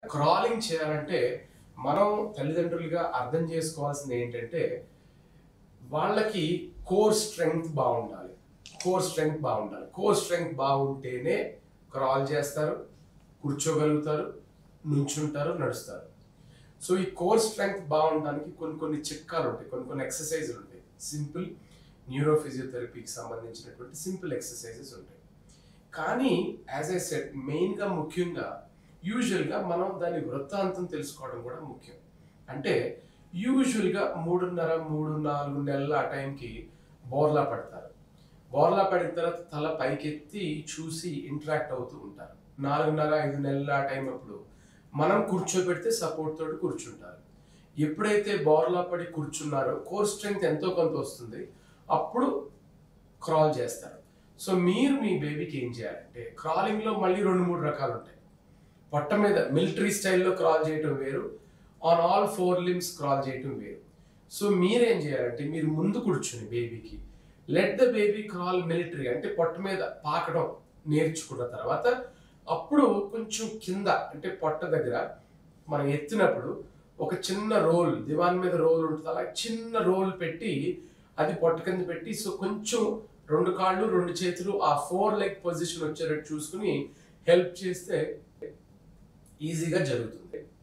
crawling చేయాలంటే మనం తల్లిదండ్రులుగా అర్థం చేసుకోవాల్సింది ఏంటంటే వాళ్ళకి కోర్ స్ట్రెంగ్త్ బాగుండాలి కోర్ స్ట్రెంగ్త్ బాగుండాలి కోర్ స్ట్రెంగ్త్ బాగుంటేనే క్రాల్ చేస్తారు కూర్చోగలుగుతారు నుంచుంటారు నడుస్తారు సో ఈ కోర్ స్ట్రెంగ్త్ బాగుండడానికి కొన్ని కొన్ని చిట్కాలు ఉంటాయి కొన్ని కొన్ని ఎక్సర్సైజులు ఉంటాయి సింపుల్ న్యూరో ఫిజియోథెరపీకి సంబంధించినటువంటి సింపుల్ ఎక్సర్సైజెస్ ఉంటాయి కానీ యాజ్ ఐ సెట్ మెయిన్గా ముఖ్యంగా యూజువల్గా మనం దాని వృత్తాంతం తెలుసుకోవడం కూడా ముఖ్యం అంటే యూజువల్గా మూడున్నర మూడు నాలుగు నెలల ఆ టైంకి బోర్లా పడతారు బోర్లా పడిన తర్వాత తల పైకెత్తి చూసి ఇంటరాక్ట్ అవుతూ ఉంటారు నాలుగున్నర ఐదు నెలల ఆ టైం అప్పుడు మనం కూర్చోబెడితే సపోర్ట్ తోటి కూర్చుంటారు ఎప్పుడైతే బోర్లా పడి కూర్చున్నారో కోర్ స్ట్రెంగ్త్ ఎంతో కొంత వస్తుంది అప్పుడు క్రాల్ చేస్తారు సో మీరు మీ బేబీకి ఏం చేయాలంటే క్రాలింగ్లో మళ్ళీ రెండు మూడు రకాలు ఉంటాయి పొట్ట మీద మిలిటరీ స్టైల్లో క్రాల్ చేయటం వేరు on all four limbs crawl చేయటం వేరు సో మీరేం చేయాలంటే మీరు ముందు కూర్చుని బేబీకి let the baby crawl military అంటే పొట్ట మీద పాకడం నేర్చుకున్న తర్వాత అప్పుడు కొంచెం కింద అంటే పొట్ట దగ్గర మనం ఎత్తినప్పుడు ఒక చిన్న రోల్ దివాన్ మీద రోల్ ఉంటుంది అలా చిన్న రోల్ పెట్టి అది పొట్ట కింద పెట్టి సో కొంచెం రెండు కాళ్ళు రెండు చేతులు ఆ ఫోర్ లెగ్ పొజిషన్ వచ్చేటట్టు చూసుకుని హెల్ప్ చేస్తే ఈజీగా జరుగుతుంది